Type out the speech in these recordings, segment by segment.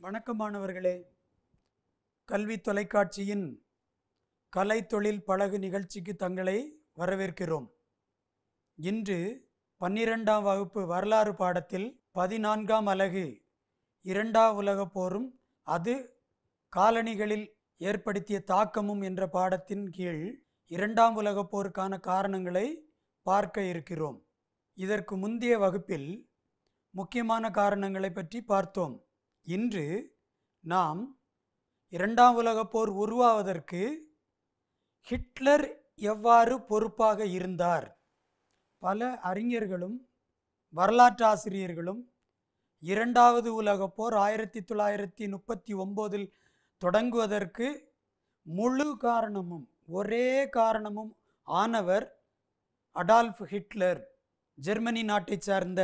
வணக்கம் மாணவர்களே கல்வி தொலைக்காட்சியின் கலை தொழில் பழகு நிகழ்ச்சிக்கு தங்களை வரவேற்கிறோம் இன்று பன்னிரெண்டாம் வகுப்பு வரலாறு பாடத்தில் பதினான்காம் அலகு இரண்டாம் உலகப் போரும் அது காலனிகளில் ஏற்படுத்திய தாக்கமும் என்ற பாடத்தின் கீழ் இரண்டாம் உலகப் போருக்கான காரணங்களை பார்க்க இருக்கிறோம் இதற்கு முந்தைய வகுப்பில் முக்கியமான காரணங்களை பற்றி பார்த்தோம் இன்று நாம் இரண்டாம் உலகப் போர் உருவாவதற்கு ஹிட்லர் எவ்வாறு பொறுப்பாக இருந்தார் பல அறிஞர்களும் வரலாற்று ஆசிரியர்களும் இரண்டாவது உலகப் போர் ஆயிரத்தி தொள்ளாயிரத்தி முப்பத்தி ஒம்போதில் தொடங்குவதற்கு முழு காரணமும் ஒரே காரணமும் ஆனவர் அடால்ஃப் ஹிட்லர் ஜெர்மனி நாட்டைச் சார்ந்த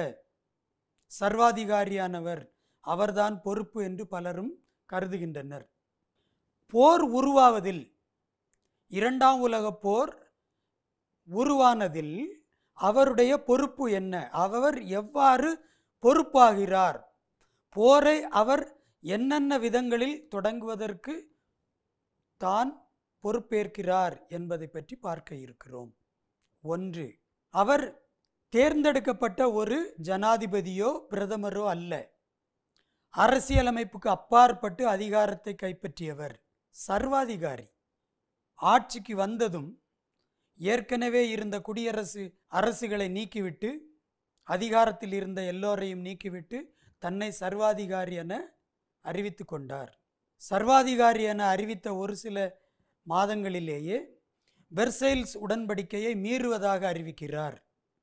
சர்வாதிகாரியானவர் அவர்தான் பொறுப்பு என்று பலரும் கருதுகின்றனர் போர் உருவாவதில் இரண்டாம் உலகப் போர் உருவானதில் அவருடைய பொறுப்பு என்ன அவர் எவ்வாறு பொறுப்பாகிறார் போரை அவர் என்னென்ன விதங்களில் தொடங்குவதற்கு தான் பொறுப்பேற்கிறார் என்பதை பற்றி பார்க்க இருக்கிறோம் ஒன்று அவர் தேர்ந்தெடுக்கப்பட்ட ஒரு ஜனாதிபதியோ பிரதமரோ அல்ல அரசியலமைப்புக்கு அப்பாற்பட்டு அதிகாரத்தை கைப்பற்றியவர் சர்வாதிகாரி ஆட்சிக்கு வந்ததும் ஏற்கனவே இருந்த குடியரசு அரசுகளை நீக்கிவிட்டு அதிகாரத்தில் இருந்த எல்லோரையும் நீக்கிவிட்டு தன்னை சர்வாதிகாரி என அறிவித்து கொண்டார் சர்வாதிகாரி என அறிவித்த ஒரு சில மாதங்களிலேயே வெர்சைல்ஸ் உடன்படிக்கையை மீறுவதாக அறிவிக்கிறார்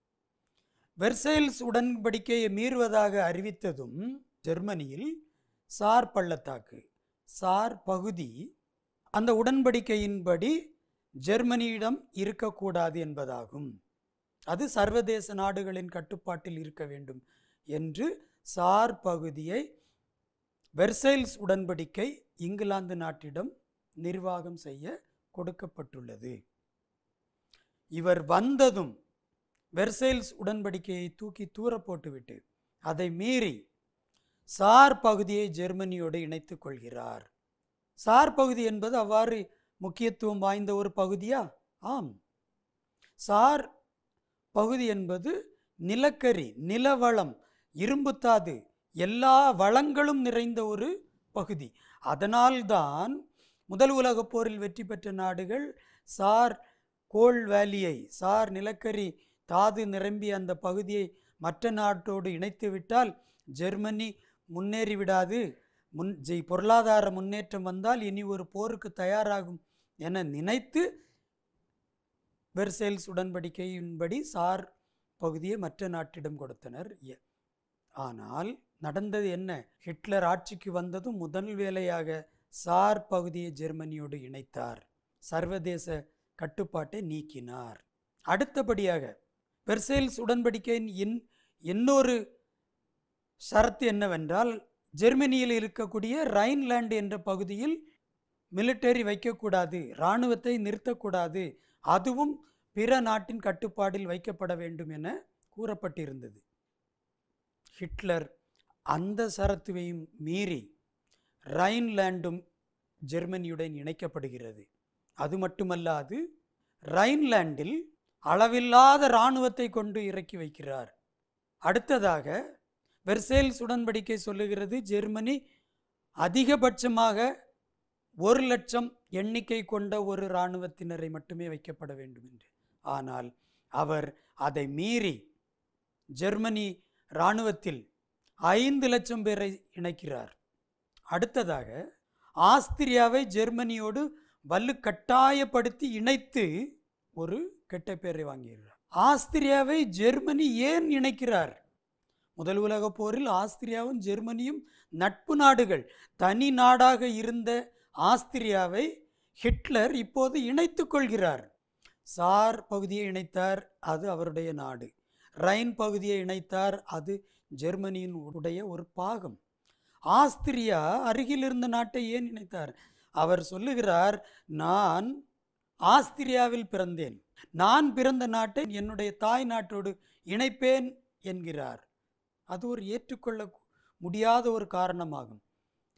வெர்சைல்ஸ் உடன்படிக்கையை மீறுவதாக அறிவித்ததும் ஜெர்மனியில் சார் பள்ளத்தாக்கு சார் பகுதி அந்த உடன்படிக்கையின்படி ஜெர்மனியிடம் இருக்கக்கூடாது என்பதாகும் அது சர்வதேச நாடுகளின் கட்டுப்பாட்டில் இருக்க வேண்டும் என்று சார் பகுதியை வெர்சைல்ஸ் உடன்படிக்கை இங்கிலாந்து நாட்டிடம் நிர்வாகம் செய்ய கொடுக்கப்பட்டுள்ளது இவர் வந்ததும் வெர்சைல்ஸ் உடன்படிக்கையை தூக்கி தூர போட்டுவிட்டு அதை மீறி சார் பகுதியை ஜெர்மனியோடு இணைத்துக் கொள்கிறார் சார் பகுதி என்பது அவ்வாறு முக்கியத்துவம் வாய்ந்த ஒரு பகுதியா ஆம் சார் பகுதி என்பது நிலக்கரி நிலவளம் இரும்புத்தாது எல்லா வளங்களும் நிறைந்த ஒரு பகுதி அதனால்தான் முதல் உலகப் போரில் வெற்றி பெற்ற நாடுகள் சார் கோல் வேலியை சார் நிலக்கரி தாது நிரம்பிய அந்த பகுதியை மற்ற நாட்டோடு இணைத்து விட்டால் ஜெர்மனி முன்னேறி விடாது முன் ஜெய் பொருளாதார முன்னேற்றம் வந்தால் இனி ஒரு போருக்கு தயாராகும் என நினைத்து வெர்சேல்ஸ் உடன்படிக்கையின்படி சார் பகுதியை மற்ற நாட்டிடம் கொடுத்தனர் எ- ஆனால் நடந்தது என்ன ஹிட்லர் ஆட்சிக்கு வந்ததும் முதல் வேலையாக சார் பகுதியை ஜெர்மனியோடு இணைத்தார் சர்வதேச கட்டுப்பாட்டை நீக்கினார் அடுத்தபடியாக வெர்சேல்ஸ் உடன்படிக்கையின் இன் இன்னொரு ஷரத்து என்னவென்றால் ஜெர்மனியில் இருக்கக்கூடிய ரைன்லாந்து என்ற பகுதியில் மிலிட்டரி வைக்கக்கூடாது இராணுவத்தை நிறுத்தக்கூடாது அதுவும் பிற நாட்டின் கட்டுப்பாடில் வைக்கப்பட வேண்டும் என கூறப்பட்டிருந்தது ஹிட்லர் அந்த சரத்துவையும் மீறி ரைன்லாண்டும் ஜெர்மனியுடன் இணைக்கப்படுகிறது அது மட்டுமல்லாது ரைன்லாண்டில் அளவில்லாத இராணுவத்தை கொண்டு இறக்கி வைக்கிறார் அடுத்ததாக வெர்சேல்ஸ் உடன்படிக்கை சொல்லுகிறது ஜெர்மனி அதிகபட்சமாக ஒரு லட்சம் எண்ணிக்கை கொண்ட ஒரு இராணுவத்தினரை மட்டுமே வைக்கப்பட வேண்டும் என்று ஆனால் அவர் அதை மீறி ஜெர்மனி இராணுவத்தில் ஐந்து லட்சம் பேரை இணைக்கிறார் அடுத்ததாக ஆஸ்திரியாவை ஜெர்மனியோடு வல்லு கட்டாயப்படுத்தி இணைத்து ஒரு கெட்ட பேரை வாங்குகிறார் ஆஸ்திரியாவை ஜெர்மனி ஏன் இணைக்கிறார் முதல் உலகப் போரில் ஆஸ்திரியாவும் ஜெர்மனியும் நட்பு நாடுகள் தனி நாடாக இருந்த ஆஸ்திரியாவை ஹிட்லர் இப்போது இணைத்துக் கொள்கிறார் சார் பகுதியை இணைத்தார் அது அவருடைய நாடு ரைன் பகுதியை இணைத்தார் அது ஜெர்மனியின் உடைய ஒரு பாகம் ஆஸ்திரியா அருகில் இருந்த நாட்டை ஏன் இணைத்தார் அவர் சொல்லுகிறார் நான் ஆஸ்திரியாவில் பிறந்தேன் நான் பிறந்த நாட்டை என்னுடைய தாய் நாட்டோடு இணைப்பேன் என்கிறார் அது ஒரு ஏற்றுக்கொள்ள முடியாத ஒரு காரணமாகும்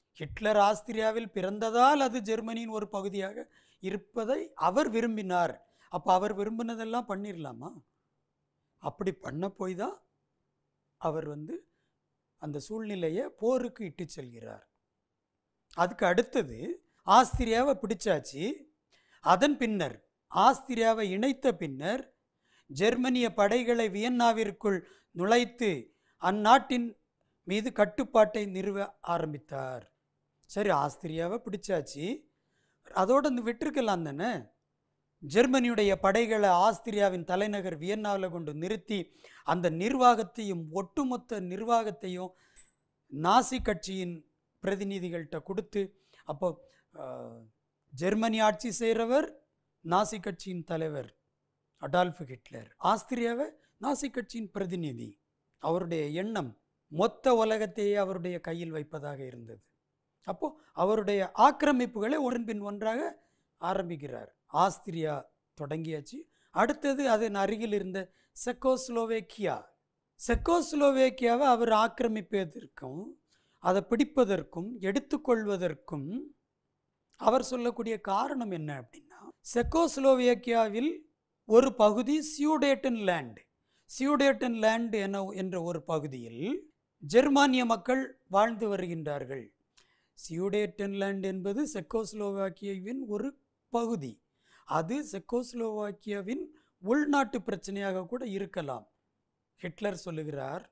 ஹிட்லர் ஆஸ்திரியாவில் பிறந்ததால் அது ஜெர்மனியின் ஒரு பகுதியாக இருப்பதை அவர் விரும்பினார் அப்போ அவர் விரும்பினதெல்லாம் பண்ணிடலாமா அப்படி பண்ண போய் தான் அவர் வந்து அந்த சூழ்நிலையை போருக்கு இட்டு செல்கிறார் அதுக்கு அடுத்தது ஆஸ்திரியாவை பிடிச்சாச்சு அதன் பின்னர் ஆஸ்திரியாவை இணைத்த பின்னர் ஜெர்மனிய படைகளை வியன்னாவிற்குள் நுழைத்து அந்நாட்டின் மீது கட்டுப்பாட்டை நிறுவ ஆரம்பித்தார் சரி ஆஸ்திரியாவை பிடிச்சாச்சு அதோட இந்த விட்டிருக்கலாம் தானே ஜெர்மனியுடைய படைகளை ஆஸ்திரியாவின் தலைநகர் வியன்னாவில் கொண்டு நிறுத்தி அந்த நிர்வாகத்தையும் ஒட்டுமொத்த நிர்வாகத்தையும் நாசி கட்சியின் பிரதிநிதிகள்கிட்ட கொடுத்து அப்போ அஹ், ஜெர்மனி ஆட்சி செய்கிறவர் நாசி கட்சியின் தலைவர் அடால்ஃப் ஹிட்லர் ஆஸ்திரியாவை நாசி கட்சியின் பிரதிநிதி அவருடைய எண்ணம் மொத்த உலகத்தையே அவருடைய கையில் வைப்பதாக இருந்தது அப்போ அவருடைய ஆக்கிரமிப்புகளை ஒன்றன் பின் ஒன்றாக ஆரம்பிக்கிறார் ஆஸ்திரியா தொடங்கியாச்சு அடுத்தது அதன் அருகில் இருந்த செக்கோஸ்லோவேக்கியா செக்கோஸ்லோவேக்கியாவை அவர் ஆக்கிரமிப்பதற்கும் அதை பிடிப்பதற்கும் எடுத்துக்கொள்வதற்கும் அவர் சொல்லக்கூடிய காரணம் என்ன அப்படின்னா செக்கோஸ்லோவேக்கியாவில் ஒரு பகுதி சியூடேட்டன் லேண்ட் சியூடேட்டன் லேண்ட் என என்ற ஒரு பகுதியில் ஜெர்மானிய மக்கள் வாழ்ந்து வருகின்றார்கள் சியூடேட்டன் லேண்ட் என்பது செக்கோஸ்லோவாக்கியாவின் ஒரு பகுதி அது செக்கோஸ்லோவாக்கியாவின் உள்நாட்டு பிரச்சனையாக கூட இருக்கலாம் ஹிட்லர் சொல்லுகிறார்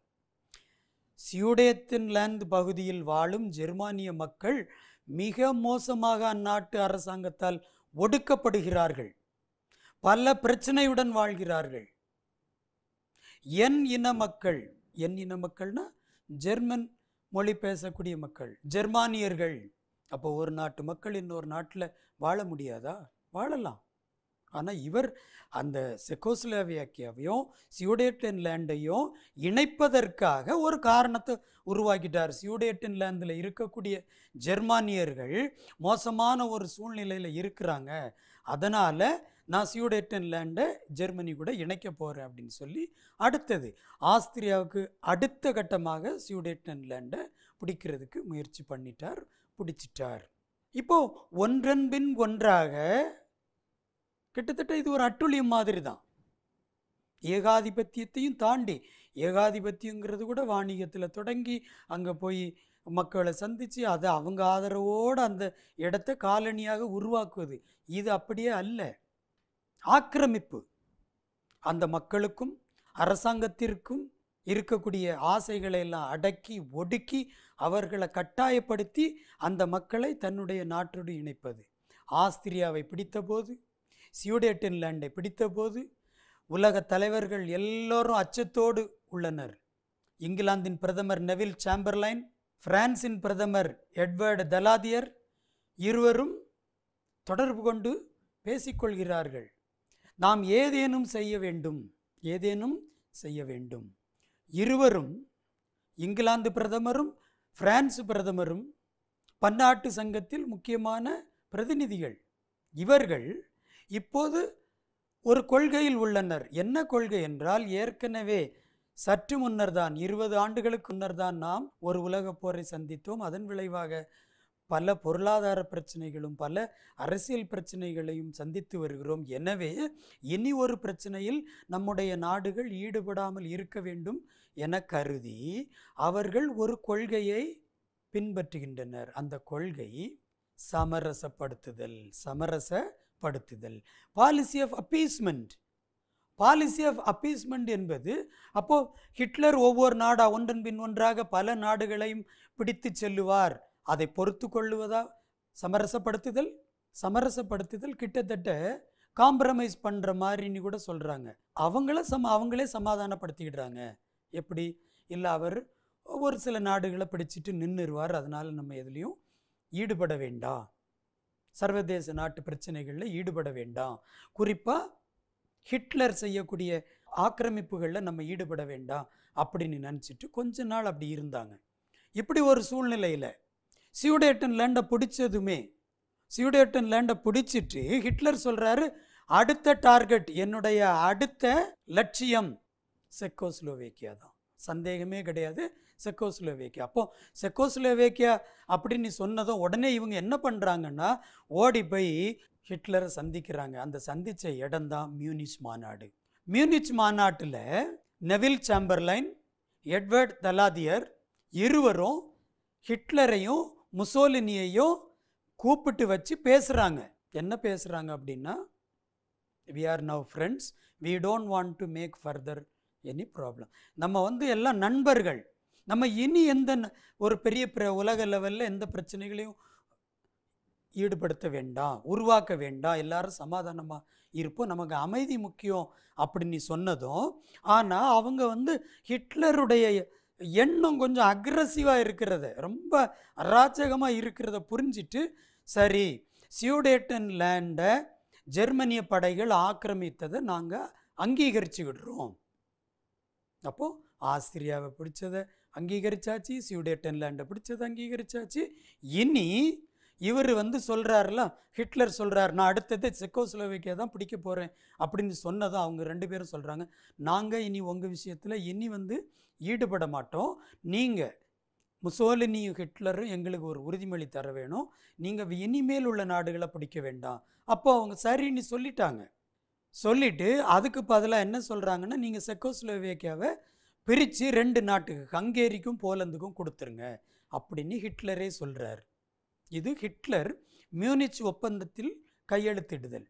சியூடேத்தன் லேண்ட் பகுதியில் வாழும் ஜெர்மானிய மக்கள் மிக மோசமாக அந்நாட்டு அரசாங்கத்தால் ஒடுக்கப்படுகிறார்கள் பல பிரச்சனையுடன் வாழ்கிறார்கள் என் இன மக்கள் என் இன மக்கள்னா ஜெர்மன் மொழி பேசக்கூடிய மக்கள் ஜெர்மானியர்கள் அப்போ ஒரு நாட்டு மக்கள் இன்னொரு நாட்டில் வாழ முடியாதா வாழலாம் ஆனால் இவர் அந்த செக்கோஸ்லோவியாக்கியாவையும் சியூடேட்டன் லேண்டையும் இணைப்பதற்காக ஒரு காரணத்தை உருவாக்கிட்டார் சியூடேட்டன் லேண்டில் இருக்கக்கூடிய ஜெர்மானியர்கள் மோசமான ஒரு சூழ்நிலையில் இருக்கிறாங்க அதனால் நான் சியூடேட்டன் லேண்டை ஜெர்மனி கூட இணைக்க போகிறேன் அப்படின்னு சொல்லி அடுத்தது ஆஸ்திரியாவுக்கு அடுத்த கட்டமாக சியூடேட்டன் லேண்டை பிடிக்கிறதுக்கு முயற்சி பண்ணிட்டார் பிடிச்சிட்டார் இப்போ ஒன்றன் பின் ஒன்றாக கிட்டத்தட்ட இது ஒரு அட்டுழியம் மாதிரி தான் ஏகாதிபத்தியத்தையும் தாண்டி ஏகாதிபத்தியங்கிறது கூட வாணிகத்தில் தொடங்கி அங்கே போய் மக்களை சந்தித்து அதை அவங்க ஆதரவோடு அந்த இடத்த காலனியாக உருவாக்குவது இது அப்படியே அல்ல ஆக்கிரமிப்பு அந்த மக்களுக்கும் அரசாங்கத்திற்கும் இருக்கக்கூடிய ஆசைகளை எல்லாம் அடக்கி ஒடுக்கி அவர்களை கட்டாயப்படுத்தி அந்த மக்களை தன்னுடைய நாட்டோடு இணைப்பது ஆஸ்திரியாவை பிடித்தபோது சியூடேட்டன் லேண்டை பிடித்தபோது உலக தலைவர்கள் எல்லோரும் அச்சத்தோடு உள்ளனர் இங்கிலாந்தின் பிரதமர் நெவில் சாம்பர்லைன் பிரான்சின் பிரதமர் எட்வர்டு தலாதியர் இருவரும் தொடர்பு கொண்டு பேசிக்கொள்கிறார்கள் நாம் ஏதேனும் செய்ய வேண்டும் ஏதேனும் செய்ய வேண்டும் இருவரும் இங்கிலாந்து பிரதமரும் பிரான்ஸ் பிரதமரும் பன்னாட்டு சங்கத்தில் முக்கியமான பிரதிநிதிகள் இவர்கள் இப்போது ஒரு கொள்கையில் உள்ளனர் என்ன கொள்கை என்றால் ஏற்கனவே சற்று முன்னர்தான் இருபது ஆண்டுகளுக்கு முன்னர்தான் நாம் ஒரு உலகப் போரை சந்தித்தோம் அதன் விளைவாக பல பொருளாதார பிரச்சனைகளும் பல அரசியல் பிரச்சனைகளையும் சந்தித்து வருகிறோம் எனவே இனி ஒரு பிரச்சனையில் நம்முடைய நாடுகள் ஈடுபடாமல் இருக்க வேண்டும் என கருதி அவர்கள் ஒரு கொள்கையை பின்பற்றுகின்றனர் அந்த கொள்கை சமரசப்படுத்துதல் சமரசப்படுத்துதல் policy of appeasement policy of appeasement என்பது அப்போ ஹிட்லர் ஒவ்வொரு நாடா ஒன்றன் பின் ஒன்றாக பல நாடுகளையும் பிடித்து செல்லுவார் அதை பொறுத்து கொள்ளுவதா சமரசப்படுத்துதல் சமரசப்படுத்துதல் கிட்டத்தட்ட காம்ப்ரமைஸ் பண்ணுற மாதிரின்னு கூட சொல்கிறாங்க அவங்கள சம அவங்களே சமாதானப்படுத்திக்கிடுறாங்க எப்படி இல்லை அவர் ஒரு சில நாடுகளை பிடிச்சிட்டு நின்றுருவார் அதனால் நம்ம எதுலேயும் ஈடுபட வேண்டாம் சர்வதேச நாட்டு பிரச்சனைகளில் ஈடுபட வேண்டாம் குறிப்பாக ஹிட்லர் செய்யக்கூடிய ஆக்கிரமிப்புகளில் நம்ம ஈடுபட வேண்டாம் அப்படின்னு நினச்சிட்டு கொஞ்ச நாள் அப்படி இருந்தாங்க இப்படி ஒரு சூழ்நிலையில் சியூடேட்டன் லேண்டை பிடிச்சதுமே சியூடேட்டன் லேண்டை பிடிச்சிட்டு ஹிட்லர் சொல்கிறாரு அடுத்த டார்கெட் என்னுடைய அடுத்த லட்சியம் செக்கோஸ்லோவேக்கியா தான் சந்தேகமே கிடையாது செக்கோஸ்லோவேக்கியா அப்போ செக்கோஸ்லோவேக்கியா அப்படின்னு சொன்னதும் உடனே இவங்க என்ன பண்ணுறாங்கன்னா ஓடி போய் ஹிட்லரை சந்திக்கிறாங்க அந்த சந்தித்த இடம்தான் மியூனிச் மாநாடு மியூனிச் மாநாட்டில் நெவில் சாம்பர்லைன் எட்வர்ட் தலாதியர் இருவரும் ஹிட்லரையும் முசோலினியையும் கூப்பிட்டு வச்சு பேசுகிறாங்க என்ன பேசுகிறாங்க அப்படின்னா we are now friends we don't want to make further any problem நம்ம வந்து எல்லாம் நண்பர்கள் நம்ம இனி எந்த ந- ஒரு பெரிய பிர உலக லெவலில் எந்த பிரச்சனைகளையும் ஈடுபடுத்த வேண்டாம் உருவாக்க வேண்டாம் எல்லாரும் சமாதானமாக இருப்போம் நமக்கு அமைதி முக்கியம் அப்படின்னு சொன்னதும் ஆனால் அவங்க வந்து ஹிட்லருடைய எண்ணம் கொஞ்சம் அக்ரஸிவாக இருக்கிறத ரொம்ப அராஜகமாக இருக்கிறத புரிஞ்சிட்டு சரி சியூடேட்டன் லேண்டை ஜெர்மனிய படைகள் ஆக்கிரமித்ததை நாங்கள் அங்கீகரிச்சுக்கிடுறோம் அப்போது ஆஸ்திரியாவை பிடிச்சதை அங்கீகரிச்சாச்சு சியூடேட்டன் லேண்டை பிடிச்சதை அங்கீகரிச்சாச்சு இனி இவர் வந்து சொல்கிறாருல ஹிட்லர் சொல்கிறார் நான் அடுத்தது செக்கோஸ்லோவேக்கியா தான் பிடிக்க போகிறேன் அப்படின்னு சொன்னதும் அவங்க ரெண்டு பேரும் சொல்கிறாங்க நாங்கள் இனி உங்கள் விஷயத்தில் இனி வந்து ஈடுபட மாட்டோம் நீங்கள் முசோலினியும் ஹிட்லரும் எங்களுக்கு ஒரு உறுதிமொழி தர வேணும் நீங்கள் இனிமேல் உள்ள நாடுகளை பிடிக்க வேண்டாம் அப்போ அவங்க சரின்னு சொல்லிட்டாங்க சொல்லிட்டு அதுக்கு பதிலாக என்ன சொல்கிறாங்கன்னா நீங்கள் செக்கோஸ்லோவேக்கியாவை பிரித்து ரெண்டு நாட்டுக்கு ஹங்கேரிக்கும் போலந்துக்கும் கொடுத்துருங்க அப்படின்னு ஹிட்லரே சொல்கிறார் இது ஹிட்லர் மியூனிச் ஒப்பந்தத்தில் கையெழுத்திடுதல்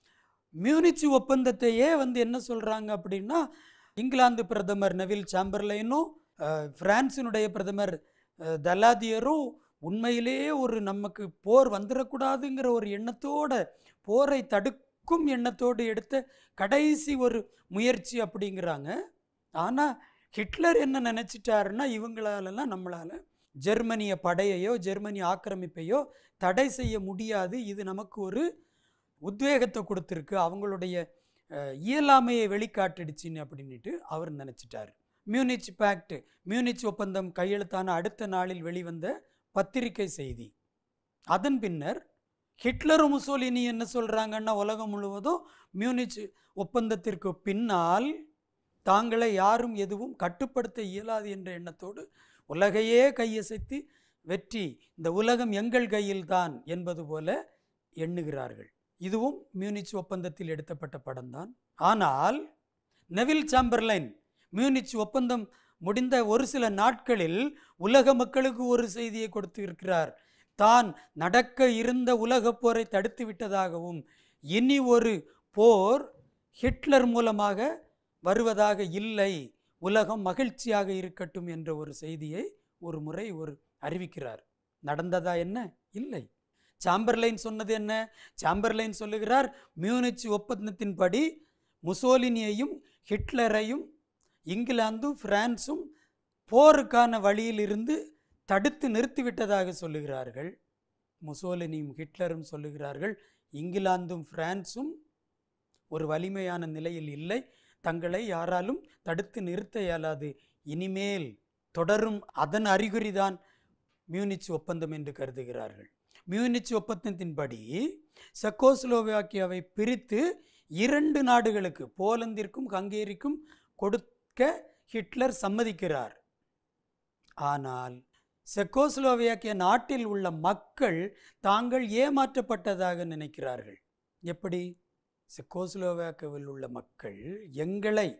மியூனிச் ஒப்பந்தத்தையே வந்து என்ன சொல்கிறாங்க அப்படின்னா இங்கிலாந்து பிரதமர் நெவில் சாம்பர்லைனும் அஹ், பிரான்சினுடைய பிரதமர் அஹ், தலாதியரும் உண்மையிலேயே ஒரு நமக்கு போர் வந்துடக்கூடாதுங்கிற ஒரு எண்ணத்தோட போரை தடுக்கும் எண்ணத்தோடு எடுத்த கடைசி ஒரு முயற்சி அப்படிங்கிறாங்க ஆனால் ஹிட்லர் என்ன நினச்சிட்டாருன்னா இவங்களாலலாம் நம்மளால் ஜெர்மனிய படையையோ ஜெர்மனி ஆக்கிரமிப்பையோ தடை செய்ய முடியாது இது நமக்கு ஒரு உத்வேகத்தை கொடுத்துருக்கு அவங்களுடைய அஹ், இயலாமையை வெளிக்காட்டிடுச்சின்னு அப்படின்ட்டு அவர் நினச்சிட்டார் மியூனிச் பேக்ட் மியூனிச் ஒப்பந்தம் கையெழுத்தான அடுத்த நாளில் வெளிவந்த பத்திரிகை செய்தி அதன் பின்னர் ஹிட்லரும் முசோலினி என்ன சொல்கிறாங்கன்னா உலகம் முழுவதும் மியூனிச் ஒப்பந்தத்திற்கு பின்னால் தாங்களை யாரும் எதுவும் கட்டுப்படுத்த இயலாது என்ற எண்ணத்தோடு உலகையே கையசைத்து வெற்றி இந்த உலகம் எங்கள் கையில்தான் என்பது போல எண்ணுகிறார்கள் இதுவும் மியூனிச் ஒப்பந்தத்தில் எடுத்தப்பட்ட படம்தான் ஆனால் நெவில் சாம்பர்லைன் மியூனிச் ஒப்பந்தம் முடிந்த ஒரு சில நாட்களில் உலக மக்களுக்கு ஒரு செய்தியை கொடுத்து இருக்கிறார் தான் நடக்க இருந்த உலகப் போரை தடுத்து விட்டதாகவும் இனி ஒரு போர் ஹிட்லர் மூலமாக வருவதாக இல்லை உலகம் மகிழ்ச்சியாக இருக்கட்டும் என்ற ஒரு செய்தியை ஒரு முறை ஒரு அறிவிக்கிறார் நடந்ததா என்ன இல்லை சாம்பர்லைன் சொன்னது என்ன சாம்பர்லைன் சொல்லுகிறார் மியூனிச் ஒப்பந்தத்தின்படி முசோலினியையும் ஹிட்லரையும் இங்கிலாந்தும் பிரான்சும் போருக்கான வழியிலிருந்து தடுத்து நிறுத்திவிட்டதாக சொல்லுகிறார்கள் முசோலினியும் ஹிட்லரும் சொல்லுகிறார்கள் இங்கிலாந்தும் பிரான்சும் ஒரு வலிமையான நிலையில் இல்லை தங்களை யாராலும் தடுத்து நிறுத்த இயலாது இனிமேல் தொடரும் அதன் அறிகுறிதான் மியூனிச் ஒப்பந்தம் என்று கருதுகிறார்கள் மியூனிச் ஒப்பந்தத்தின்படி செக்கோஸ்லோவாக்கியாவை பிரித்து இரண்டு நாடுகளுக்கு போலந்திற்கும் ஹங்கேரிக்கும் கொடுக்க ஹிட்லர் சம்மதிக்கிறார் ஆனால் செக்கோஸ்லோவியாக்கிய நாட்டில் உள்ள மக்கள் தாங்கள் ஏமாற்றப்பட்டதாக நினைக்கிறார்கள் எப்படி செக்கோஸ்லோவாக்கியாவில் உள்ள மக்கள் எங்களை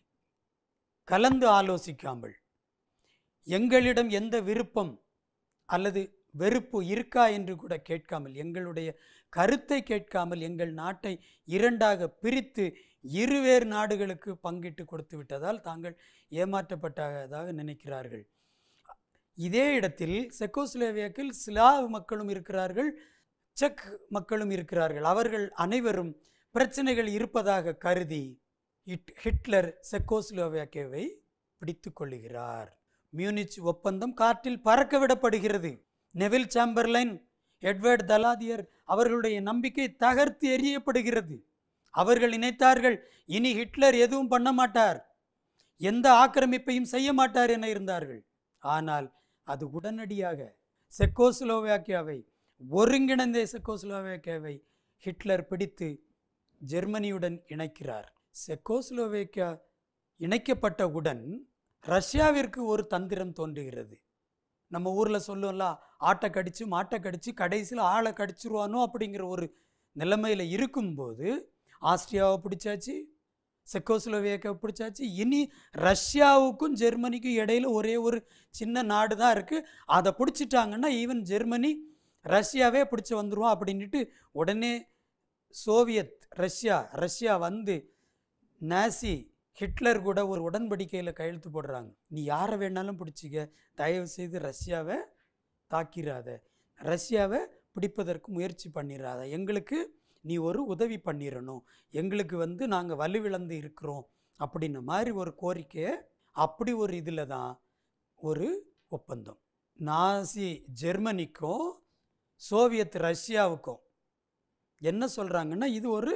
கலந்து ஆலோசிக்காமல் எங்களிடம் எந்த விருப்பம் அல்லது வெறுப்பு இருக்கா என்று கூட கேட்காமல் எங்களுடைய கருத்தை கேட்காமல் எங்கள் நாட்டை இரண்டாக பிரித்து இருவேறு நாடுகளுக்கு பங்கிட்டு கொடுத்து விட்டதால் தாங்கள் ஏமாற்றப்பட்டதாக நினைக்கிறார்கள் இதே இடத்தில் செக்கோஸ்லோவியாக்கில் ஸ்லாவ் மக்களும் இருக்கிறார்கள் செக் மக்களும் இருக்கிறார்கள் அவர்கள் அனைவரும் பிரச்சனைகள் இருப்பதாக கருதி ஹிட் ஹிட்லர் செக்கோஸ்லோவியாக்கியாவை பிடித்து கொள்ளுகிறார் மியூனிச் ஒப்பந்தம் காற்றில் பறக்க விடப்படுகிறது நெவில் சாம்பர்லைன் எட்வர்ட் தலாதியர் அவர்களுடைய நம்பிக்கை தகர்த்து எறியப்படுகிறது அவர்கள் நினைத்தார்கள் இனி ஹிட்லர் எதுவும் பண்ண மாட்டார் எந்த ஆக்கிரமிப்பையும் செய்ய மாட்டார் என இருந்தார்கள் ஆனால் அது உடனடியாக செக்கோஸ்லோவாக்கியாவை ஒருங்கிணைந்த செக்கோஸ்லோவாக்கியாவை ஹிட்லர் பிடித்து ஜெர்மனியுடன் இணைக்கிறார் செக்கோஸ்லோவேக்கியா இணைக்கப்பட்டவுடன் ரஷ்யாவிற்கு ஒரு தந்திரம் தோன்றுகிறது நம்ம ஊரில் சொல்லுவோம்ல ஆட்டை கடிச்சு மாட்டை கடிச்சு கடைசியில் ஆளை கடிச்சிருவானோ அப்படிங்கிற ஒரு நிலைமையில் இருக்கும்போது ஆஸ்திரியாவை பிடிச்சாச்சு செக்கோஸ்லோவேக்கியாவை பிடிச்சாச்சு இனி ரஷ்யாவுக்கும் ஜெர்மனிக்கும் இடையில ஒரே ஒரு சின்ன நாடு தான் இருக்குது அதை பிடிச்சிட்டாங்கன்னா ஈவன் ஜெர்மனி ரஷ்யாவே பிடிச்சி வந்துருவோம் அப்படின்ட்டு உடனே சோவியத் ரஷ்யா ரஷ்யா வந்து நாசி ஹிட்லர் கூட ஒரு உடன்படிக்கையில் கையெழுத்து போடுறாங்க நீ யாரை வேணாலும் பிடிச்சிக்க தயவு செய்து ரஷ்யாவை தாக்கிராத ரஷ்யாவை பிடிப்பதற்கு முயற்சி பண்ணிடாத எங்களுக்கு நீ ஒரு உதவி பண்ணிடணும் எங்களுக்கு வந்து நாங்கள் வலுவிழந்து இருக்கிறோம் அப்படின்ன மாதிரி ஒரு கோரிக்கையை அப்படி ஒரு இதில் தான் ஒரு ஒப்பந்தம் நாசி ஜெர்மனிக்கும் சோவியத் ரஷ்யாவுக்கும் என்ன சொல்கிறாங்கன்னா இது ஒரு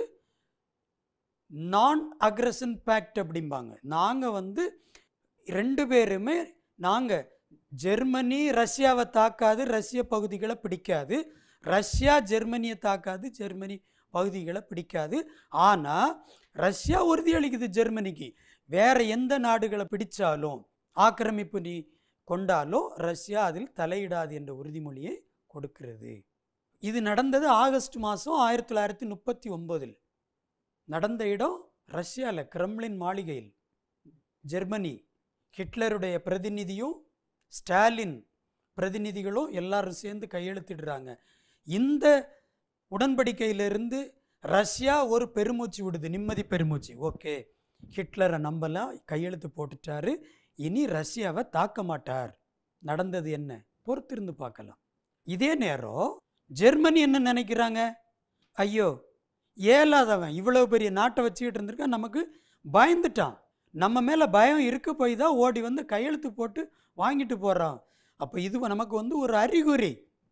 நான் அக்ரஷன் பேக்ட் அப்படிம்பாங்க நாங்கள் வந்து ரெண்டு பேருமே நாங்கள் ஜெர்மனி ரஷ்யாவை தாக்காது ரஷ்ய பகுதிகளை பிடிக்காது ரஷ்யா ஜெர்மனியை தாக்காது ஜெர்மனி பகுதிகளை பிடிக்காது ஆனால் ரஷ்யா உறுதியளிக்குது ஜெர்மனிக்கு வேற எந்த நாடுகளை பிடிச்சாலும் ஆக்கிரமிப்பு நீ கொண்டாலும் ரஷ்யா அதில் தலையிடாது என்ற உறுதிமொழியை கொடுக்கிறது இது நடந்தது ஆகஸ்ட் மாதம் ஆயிரத்தி தொள்ளாயிரத்தி முப்பத்தி ஒம்போதில் நடந்த இடம் ரஷ்யாவில் கிரெம்ளின் மாளிகையில் ஜெர்மனி ஹிட்லருடைய பிரதிநிதியும் ஸ்டாலின் பிரதிநிதிகளும் எல்லாரும் சேர்ந்து கையெழுத்திடுறாங்க இந்த உடன்படிக்கையிலிருந்து ரஷ்யா ஒரு பெருமூச்சு விடுது நிம்மதி பெருமூச்சு ஓகே ஹிட்லரை நம்பலாம் கையெழுத்து போட்டுட்டாரு இனி ரஷ்யாவை தாக்க மாட்டார் நடந்தது என்ன பொறுத்திருந்து பார்க்கலாம் இதே நேரம் ஜெர்மனி என்ன நினைக்கிறாங்க ஐயோ ஏலாதவன் இவ்வளவு பெரிய நாட்டை வச்சுக்கிட்டு இருந்திருக்கான் நமக்கு பயந்துட்டான் நம்ம மேலே பயம் இருக்க போய் தான் ஓடி வந்து கையெழுத்து போட்டு வாங்கிட்டு போகிறான் அப்போ இது நமக்கு வந்து ஒரு அறிகுறி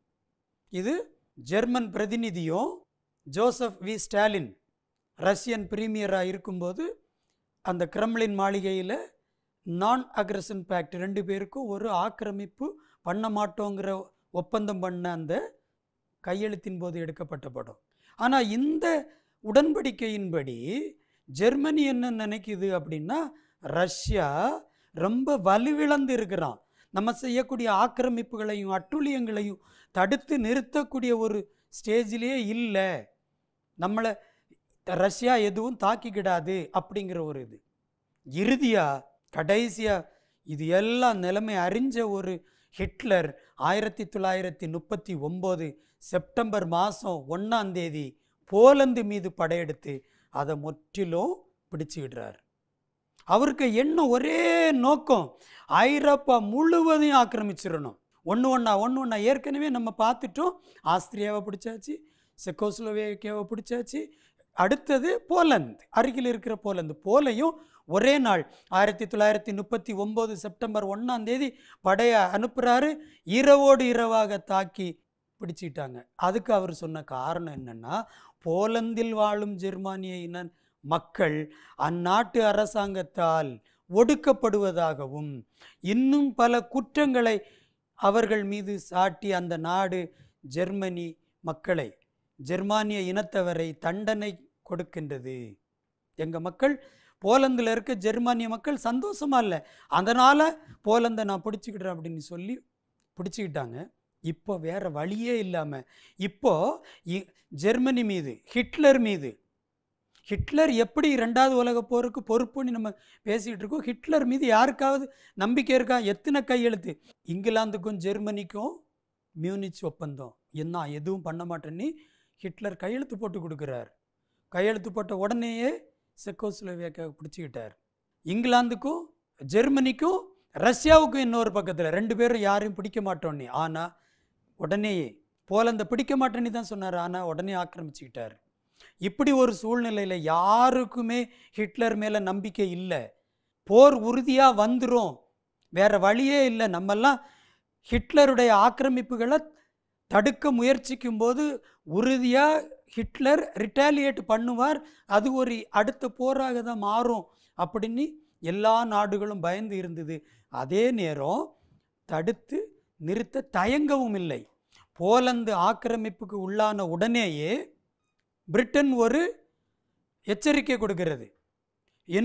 இது ஜெர்மன் பிரதிநிதியும் ஜோசப் வி ஸ்டாலின் ரஷ்யன் பிரீமியராக இருக்கும்போது அந்த கிரெம்ளின் மாளிகையில் நான் அக்ரஷன் பேக்ட் ரெண்டு பேருக்கும் ஒரு ஆக்கிரமிப்பு பண்ண மாட்டோங்கிற ஒப்பந்தம் பண்ண அந்த கையெழுத்தின் போது எடுக்கப்பட்ட படம் ஆனால் இந்த உடன்படிக்கையின்படி ஜெர்மனி என்ன நினைக்குது அப்படின்னா ரஷ்யா ரொம்ப வலுவிழந்து இருக்கிறான் நம்ம செய்யக்கூடிய ஆக்கிரமிப்புகளையும் அட்டுழியங்களையும் தடுத்து நிறுத்தக்கூடிய ஒரு ஸ்டேஜிலேயே இல்லை நம்மளை ரஷ்யா எதுவும் தாக்கிக்கிடாது அப்படிங்கிற ஒரு இது இறுதியாக கடைசியாக இது எல்லாம் நிலைமை அறிஞ்ச ஒரு ஹிட்லர் ஆயிரத்தி தொள்ளாயிரத்தி முப்பத்தி ஒம்பது செப்டம்பர் மாதம் ஒன்றாம் தேதி போலந்து மீது படையெடுத்து அதை முற்றிலும் பிடிச்சுக்கிடுறார் அவருக்கு என்ன ஒரே நோக்கம் ஐரோப்பா முழுவதையும் ஆக்கிரமிச்சிடணும் ஒன்று ஒன்றா ஒன்று ஒன்றா ஏற்கனவே நம்ம பார்த்துட்டோம் ஆஸ்திரியாவை பிடிச்சாச்சு செக்கோஸ்லோவேக்கியாவை பிடிச்சாச்சு அடுத்தது போலந்து அருகில் இருக்கிற போலந்து போலையும் ஒரே நாள் ஆயிரத்தி தொள்ளாயிரத்தி முப்பத்தி ஒம்பது செப்டம்பர் ஒன்றாம் தேதி படையை அனுப்புகிறாரு இரவோடு இரவாக தாக்கி பிடிச்சிட்டாங்க அதுக்கு அவர் சொன்ன காரணம் என்னன்னா போலந்தில் வாழும் ஜெர்மானிய இன மக்கள் அந்நாட்டு அரசாங்கத்தால் ஒடுக்கப்படுவதாகவும் இன்னும் பல குற்றங்களை அவர்கள் மீது சாட்டி அந்த நாடு ஜெர்மனி மக்களை ஜெர்மானிய இனத்தவரை தண்டனை கொடுக்கின்றது எங்கள் மக்கள் போலந்தில் இருக்க ஜெர்மானிய மக்கள் சந்தோஷமா இல்லை அதனால் போலந்தை நான் பிடிச்சிக்கிடுறேன் அப்படின்னு சொல்லி பிடிச்சிக்கிட்டாங்க இப்போ வேற வழியே இல்லாமல் இப்போ இ- ஜெர்மனி மீது ஹிட்லர் மீது ஹிட்லர் எப்படி ரெண்டாவது உலக போருக்கு பொறுப்புன்னு நம்ம பேசிக்கிட்டு இருக்கோம் ஹிட்லர் மீது யாருக்காவது நம்பிக்கை இருக்கா எத்தனை கையெழுத்து இங்கிலாந்துக்கும் ஜெர்மனிக்கும் மியூனிச் ஒப்பந்தம் என்ன எதுவும் பண்ண மாட்டேன்னு ஹிட்லர் கையெழுத்து போட்டு கொடுக்குறார் கையெழுத்து போட்ட உடனேயே செக்கோஸ்லோவேக்கியாவை பிடிச்சிக்கிட்டார் இங்கிலாந்துக்கும் ஜெர்மனிக்கும் ரஷ்யாவுக்கும் இன்னொரு பக்கத்தில் ரெண்டு பேரும் யாரையும் பிடிக்க மாட்டோன்னே ஆனால் உடனேயே போலந்தை பிடிக்க மாட்டேன்னு தான் சொன்னார் ஆனால் உடனே ஆக்கிரமிச்சுக்கிட்டார் இப்படி ஒரு சூழ்நிலையில் யாருக்குமே ஹிட்லர் மேலே நம்பிக்கை இல்லை போர் உறுதியாக வந்துரும் வேற வழியே இல்லை நம்மெல்லாம் ஹிட்லருடைய ஆக்கிரமிப்புகளை தடுக்க முயற்சிக்கும் போது உறுதியாக ஹிட்லர் ரிட்டாலியேட் பண்ணுவார் அது ஒரு அடுத்த போராக தான் மாறும் அப்படின்னு எல்லா நாடுகளும் பயந்து இருந்தது அதே நேரம் தடுத்து நிறுத்த தயங்கவும் இல்லை போலந்து ஆக்கிரமிப்புக்கு உள்ளான உடனேயே பிரிட்டன் ஒரு எச்சரிக்கை கொடுக்கிறது இன்னும்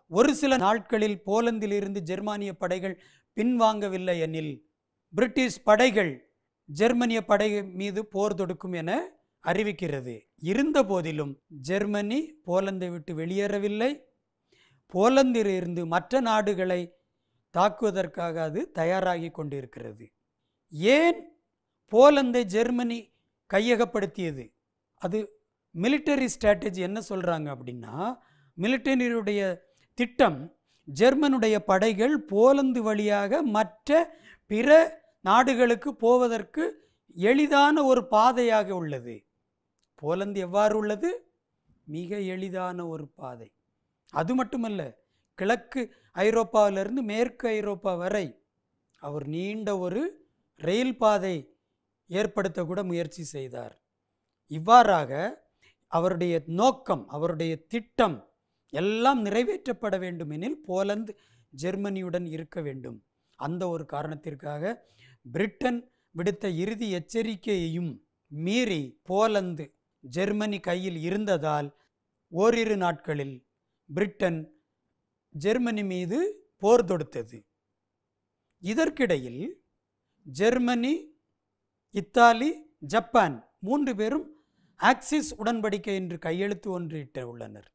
ஒரு சில நாட்களில் போலந்திலிருந்து ஜெர்மானிய படைகள் பின்வாங்கவில்லை எனில் பிரிட்டிஷ் படைகள் ஜெர்மனிய படை மீது போர் தொடுக்கும் என அறிவிக்கிறது இருந்த போதிலும் ஜெர்மனி போலந்தை விட்டு வெளியேறவில்லை போலந்திலிருந்து மற்ற நாடுகளை தாக்குவதற்காக அது தயாராகி கொண்டிருக்கிறது ஏன் போலந்தை ஜெர்மனி கையகப்படுத்தியது அது மிலிட்டரி ஸ்ட்ராட்டஜி என்ன சொல்கிறாங்க அப்படின்னா மிலிட்டரியுடைய திட்டம் ஜெர்மனுடைய படைகள் போலந்து வழியாக மற்ற பிற நாடுகளுக்கு போவதற்கு எளிதான ஒரு பாதையாக உள்ளது போலந்து எவ்வாறு உள்ளது மிக எளிதான ஒரு பாதை அது மட்டுமல்ல கிழக்கு ஐரோப்பாவிலிருந்து மேற்கு ஐரோப்பா வரை அவர் நீண்ட ஒரு ரயில் பாதை ஏற்படுத்த கூட முயற்சி செய்தார் இவ்வாறாக அவருடைய நோக்கம் அவருடைய திட்டம் எல்லாம் நிறைவேற்றப்பட வேண்டுமெனில் போலந்து ஜெர்மனியுடன் இருக்க வேண்டும் அந்த ஒரு காரணத்திற்காக பிரிட்டன் விடுத்த இறுதி எச்சரிக்கையையும் மீறி போலந்து ஜெர்மனி கையில் இருந்ததால் ஓரிரு நாட்களில் பிரிட்டன் ஜெர்மனி மீது போர் தொடுத்தது இதற்கிடையில் ஜெர்மனி இத்தாலி ஜப்பான் மூன்று பேரும் ஆக்சிஸ் உடன்படிக்கை என்று கையெழுத்து ஒன்றிட்ட உள்ளனர்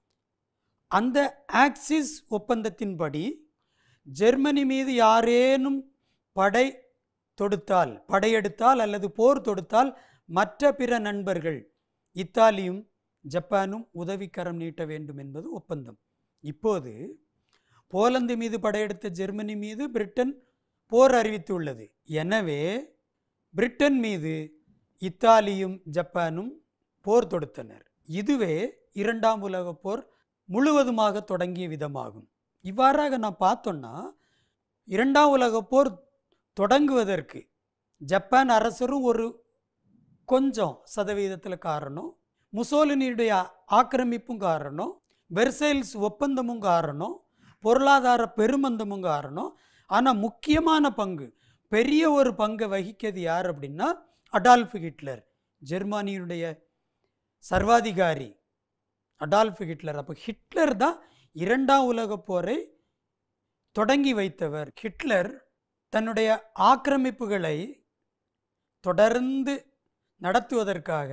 அந்த ஆக்சிஸ் ஒப்பந்தத்தின்படி ஜெர்மனி மீது யாரேனும் படை தொடுத்தால் படையெடுத்தால் அல்லது போர் தொடுத்தால் மற்ற பிற நண்பர்கள் இத்தாலியும் ஜப்பானும் உதவிக்கரம் நீட்ட வேண்டும் என்பது ஒப்பந்தம் இப்போது போலந்து மீது படையெடுத்த ஜெர்மனி மீது பிரிட்டன் போர் அறிவித்துள்ளது எனவே பிரிட்டன் மீது இத்தாலியும் ஜப்பானும் போர் தொடுத்தனர் இதுவே இரண்டாம் உலகப் போர் முழுவதுமாக தொடங்கிய விதமாகும் இவ்வாறாக நாம் பார்த்தோன்னா இரண்டாம் உலகப் போர் தொடங்குவதற்கு ஜப்பான் அரசரும் ஒரு கொஞ்சம் சதவீதத்தில் காரணம் முசோலினியுடைய ஆக்கிரமிப்பும் காரணம் வெர்சைல்ஸ் ஒப்பந்தமும் காரணம் பொருளாதார பெருமந்தமும் காரணம் ஆனால் முக்கியமான பங்கு பெரிய ஒரு பங்கை வகிக்கிறது யார் அப்படின்னா அடால்ஃப் ஹிட்லர் ஜெர்மானியுடைய சர்வாதிகாரி அடால்ஃப் ஹிட்லர் அப்போ ஹிட்லர் தான் இரண்டாம் உலகப் போரை தொடங்கி வைத்தவர் ஹிட்லர் தன்னுடைய ஆக்கிரமிப்புகளை தொடர்ந்து நடத்துவதற்காக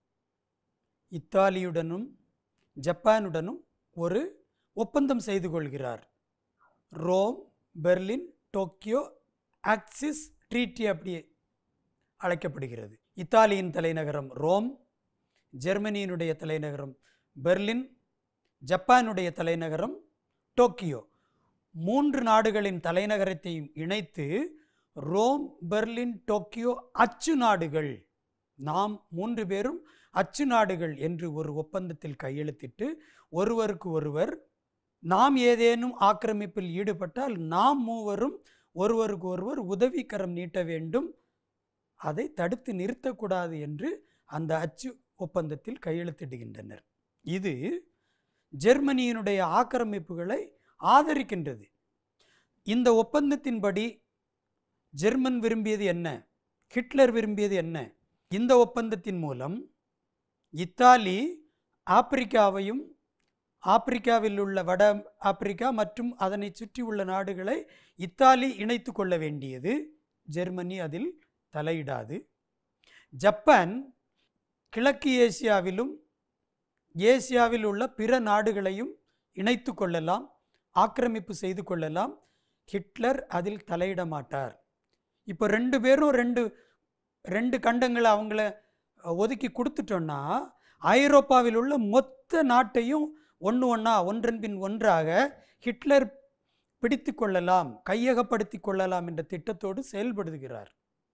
இத்தாலியுடனும் ஜப்பானுடனும் ஒரு ஒப்பந்தம் செய்து கொள்கிறார் Rome Berlin Tokyo axis treaty அப்படி அழைக்கப்படுகிறது இத்தாலியின் தலைநகரம் ரோம் ஜெர்மனியினுடைய தலைநகரம் பெர்லின் ஜப்பானுடைய தலைநகரம் டோக்கியோ மூன்று நாடுகளின் தலைநகரத்தையும் இணைத்து ரோம் பெர்லின் டோக்கியோ அச்சு நாடுகள் நாம் மூன்று பேரும் அச்சு நாடுகள் என்று ஒரு ஒப்பந்தத்தில் கையெழுத்திட்டு ஒருவருக்கு ஒருவர் நாம் ஏதேனும் ஆக்கிரமிப்பில் ஈடுபட்டால் நாம் மூவரும் ஒருவருக்கு ஒருவர் உதவிக்கரம் நீட்ட வேண்டும் அதை தடுத்து நிறுத்தக்கூடாது என்று அந்த அச்சு ஒப்பந்தத்தில் கையெழுத்திடுகின்றனர் இது ஜெர்மனியினுடைய ஆக்கிரமிப்புகளை ஆதரிக்கின்றது இந்த ஒப்பந்தத்தின்படி ஜெர்மன் விரும்பியது என்ன ஹிட்லர் விரும்பியது என்ன இந்த ஒப்பந்தத்தின் மூலம் இத்தாலி ஆப்பிரிக்காவையும் ஆப்பிரிக்காவில் உள்ள வட ஆப்பிரிக்கா மற்றும் அதனை சுற்றியுள்ள நாடுகளை இத்தாலி இணைத்து கொள்ள வேண்டியது ஜெர்மனி அதில் தலையிடாது ஜப்பான் கிழக்கு ஏசியாவிலும் ஏசியாவில் உள்ள பிற நாடுகளையும் இணைத்து கொள்ளலாம் ஆக்கிரமிப்பு செய்து கொள்ளலாம் ஹிட்லர் அதில் தலையிட மாட்டார் இப்போ ரெண்டு பேரும் ரெண்டு ரெண்டு கண்டங்களை அவங்கள ஒதுக்கி கொடுத்துட்டோன்னா ஐரோப்பாவில் உள்ள மொத்த நாட்டையும் ஒன்று ஒன்றா ஒன்றன் பின் ஒன்றாக ஹிட்லர் பிடித்து கொள்ளலாம் கையகப்படுத்தி கொள்ளலாம் என்ற திட்டத்தோடு செயல்படுகிறார்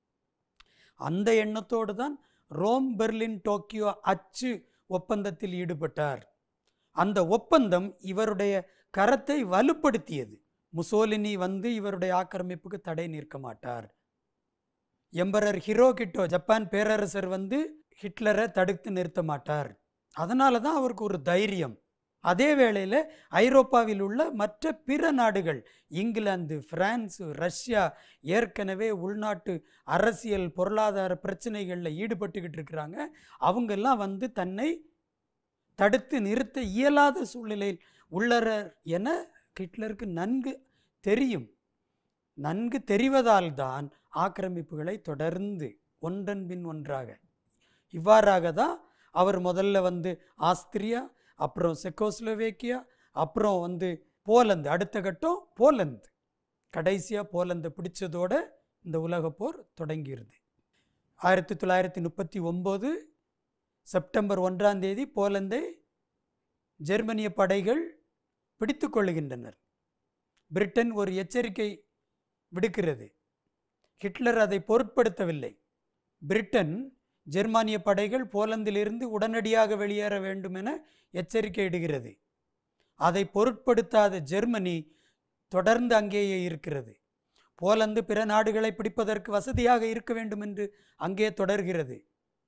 அந்த எண்ணத்தோடு தான் ரோம் பெர்லின் டோக்கியோ அச்சு ஒப்பந்தத்தில் ஈடுபட்டார் அந்த ஒப்பந்தம் இவருடைய கரத்தை வலுப்படுத்தியது முசோலினி வந்து இவருடைய ஆக்கிரமிப்புக்கு தடை நிற்க மாட்டார் எம்பரர் ஹிரோகிட்டோ ஜப்பான் பேரரசர் வந்து ஹிட்லரை தடுத்து நிறுத்த மாட்டார் அதனால தான் அவருக்கு ஒரு தைரியம் அதே வேளையில் ஐரோப்பாவில் உள்ள மற்ற பிற நாடுகள் இங்கிலாந்து பிரான்ஸ் ரஷ்யா ஏற்கனவே உள்நாட்டு அரசியல் பொருளாதார பிரச்சனைகளில் ஈடுபட்டுக்கிட்டு இருக்கிறாங்க அவங்கெல்லாம் வந்து தன்னை தடுத்து நிறுத்த இயலாத சூழ்நிலையில் உள்ளரர் என ஹிட்லருக்கு நன்கு தெரியும் நன்கு தெரிவதால் தான் ஆக்கிரமிப்புகளை தொடர்ந்து ஒன்றன் பின் ஒன்றாக இவ்வாறாக தான் அவர் முதல்ல வந்து ஆஸ்திரியா அப்புறம் செக்கோஸ்லோவேக்கியா அப்புறம் வந்து போலந்து அடுத்த கட்டம் போலந்து கடைசியாக போலந்தை பிடிச்சதோட இந்த உலகப் போர் தொடங்கியிருது ஆயிரத்தி தொள்ளாயிரத்தி முப்பத்தி ஒம்பது செப்டம்பர் ஒன்றாம் தேதி போலந்தை ஜெர்மனிய படைகள் பிடித்து கொள்ளுகின்றனர் பிரிட்டன் ஒரு எச்சரிக்கை விடுக்கிறது ஹிட்லர் அதை பொருட்படுத்தவில்லை பிரிட்டன் ஜெர்மானிய படைகள் போலந்திலிருந்து உடனடியாக வெளியேற வேண்டும் என எச்சரிக்கை இடுகிறது அதை பொருட்படுத்தாத ஜெர்மனி தொடர்ந்து அங்கேயே இருக்கிறது போலந்து பிற நாடுகளை பிடிப்பதற்கு வசதியாக இருக்க வேண்டும் என்று அங்கே தொடர்கிறது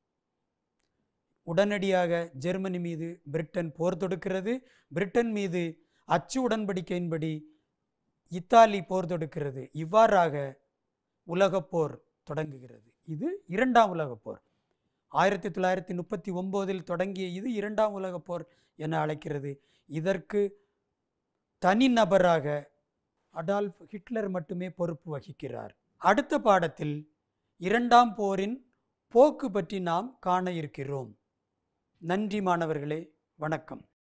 உடனடியாக ஜெர்மனி மீது பிரிட்டன் போர் தொடுக்கிறது பிரிட்டன் மீது அச்சு உடன்படிக்கையின்படி இத்தாலி போர் தொடுக்கிறது இவ்வாறாக உலகப் போர் தொடங்குகிறது இது இரண்டாம் உலகப் போர் ஆயிரத்தி தொள்ளாயிரத்தி முப்பத்தி ஒம்போதில் தொடங்கிய இது இரண்டாம் உலகப் போர் என அழைக்கிறது இதற்கு தனிநபராக அடால்ஃப் ஹிட்லர் மட்டுமே பொறுப்பு வகிக்கிறார் அடுத்த பாடத்தில் இரண்டாம் போரின் போக்கு பற்றி நாம் காண இருக்கிறோம் நன்றி மாணவர்களே வணக்கம்